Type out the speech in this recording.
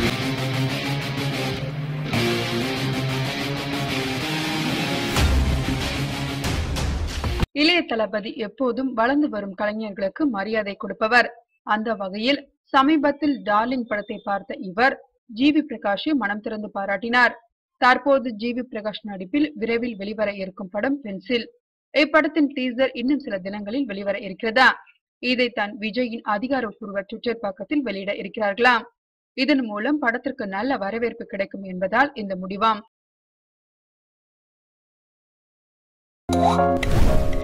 இளைய தளபதி எப்போதும் வளர்ந்து வரும் கலைஞர்களுக்கு மரியாதை கொடுப்பவர் அந்த வகையில் சமீபத்தில் டார்லிங் படத்தை பார்த்த இவர் ஜிவி பிரகாஷை மனம் திறந்து பாராட்டினார் தற்போது ஜிவி பிரகாஷ் நடிப்பில் விரைவில் வெளிவர இருக்கும் படம் பென்சில் இப்படத்தின் டீசர் இன்னும் சில தினங்களில் வெளிவர இருக்கிறதா இதை தான் விஜயின் அதிகாரப்பூர்வ ட்விட்டர் பக்கத்தில் வெளியிட இருக்கிறார்களாம் இதன் மூலம் படத்திற்கு நல்ல வரவேற்பு கிடைக்கும் என்பதால் இந்த முடிவாம்